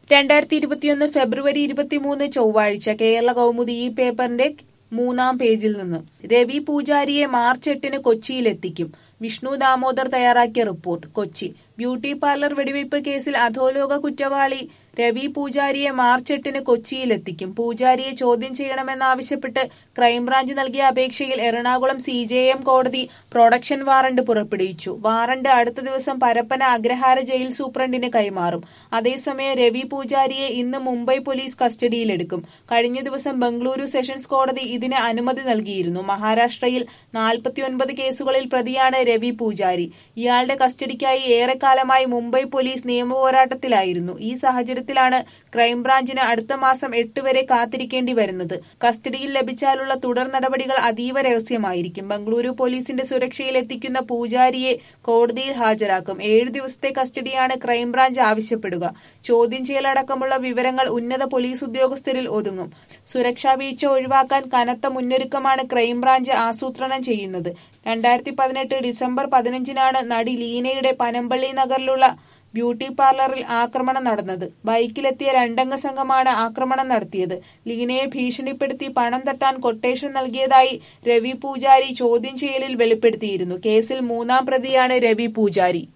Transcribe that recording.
രണ്ടായിരത്തി ഇരുപത്തിയൊന്ന് ഫെബ്രുവരി ഇരുപത്തിമൂന്ന് ചൊവ്വാഴ്ച കേരള കൗമുദി ഈ പേപ്പറിന്റെ മൂന്നാം പേജിൽ നിന്ന് രവി പൂജാരിയെ മാർച്ച് എട്ടിന് കൊച്ചിയിലെത്തിക്കും വിഷ്ണു ദാമോദർ തയ്യാറാക്കിയ റിപ്പോർട്ട് കൊച്ചി ബ്യൂട്ടി പാർലർ വെടിവയ്പ് കേസിൽ അധോലോക കുറ്റവാളി രവി പൂജാരിയെ മാർച്ച് എട്ടിന് കൊച്ചിയിലെത്തിക്കും പൂജാരിയെ ചോദ്യം ചെയ്യണമെന്നാവശ്യപ്പെട്ട് ക്രൈംബ്രാഞ്ച് നൽകിയ അപേക്ഷയിൽ എറണാകുളം സി ജെ എം കോടതി പ്രൊഡക്ഷൻ വാറണ്ട് പുറപ്പെടുവിച്ചു വാറണ്ട് അടുത്ത ദിവസം പരപ്പന അഗ്രഹാര ജയിൽ സൂപ്രണ്ടിന് കൈമാറും അതേസമയം രവി പൂജാരിയെ ഇന്ന് മുംബൈ പോലീസ് കസ്റ്റഡിയിലെടുക്കും കഴിഞ്ഞ ദിവസം ബംഗളൂരു സെഷൻസ് കോടതി ഇതിന് അനുമതി നൽകിയിരുന്നു മഹാരാഷ്ട്രയിൽ നാൽപ്പത്തിയൊൻപത് കേസുകളിൽ പ്രതിയാണ് രവി പൂജാരി ഇയാളുടെ കസ്റ്റഡിക്കായി ഏറെക്കാലമായി മുംബൈ പോലീസ് നിയമപോരാട്ടത്തിലായിരുന്നു ഈ സാഹചര്യത്തിലാണ് ക്രൈംബ്രാഞ്ചിന് അടുത്ത മാസം എട്ട് വരെ കാത്തിരിക്കേണ്ടി വരുന്നത് കസ്റ്റഡിയിൽ ലഭിച്ചാലുള്ള തുടർ നടപടികൾ അതീവ രഹസ്യമായിരിക്കും ബംഗളൂരു പോലീസിന്റെ സുരക്ഷയിൽ എത്തിക്കുന്ന പൂജാരിയെ കോടതിയിൽ ഹാജരാക്കും ഏഴു ദിവസത്തെ കസ്റ്റഡിയാണ് ക്രൈംബ്രാഞ്ച് ആവശ്യപ്പെടുക ചോദ്യം ചെയ്യലടക്കമുള്ള വിവരങ്ങൾ ഉന്നത പോലീസ് ഉദ്യോഗസ്ഥരിൽ ഒതുങ്ങും സുരക്ഷാ വീഴ്ച ഒഴിവാക്കാൻ കനത്ത മുന്നൊരുക്കമാണ് ക്രൈംബ്രാഞ്ച് ആസൂത്രണം ചെയ്യുന്നത് രണ്ടായിരത്തി പതിനെട്ട് ഡിസംബർ പതിനഞ്ചിനാണ് നടി ലീനയുടെ പനമ്പള്ളി നഗറിലുള്ള ബ്യൂട്ടി പാർലറിൽ ആക്രമണം നടന്നത് ബൈക്കിലെത്തിയ രണ്ടംഗ സംഘമാണ് ആക്രമണം നടത്തിയത് ലീനയെ ഭീഷണിപ്പെടുത്തി പണം തട്ടാൻ കൊട്ടേഷൻ നൽകിയതായി രവി പൂജാരി ചോദ്യം ചെയ്യലിൽ വെളിപ്പെടുത്തിയിരുന്നു കേസിൽ മൂന്നാം പ്രതിയാണ് രവി പൂജാരി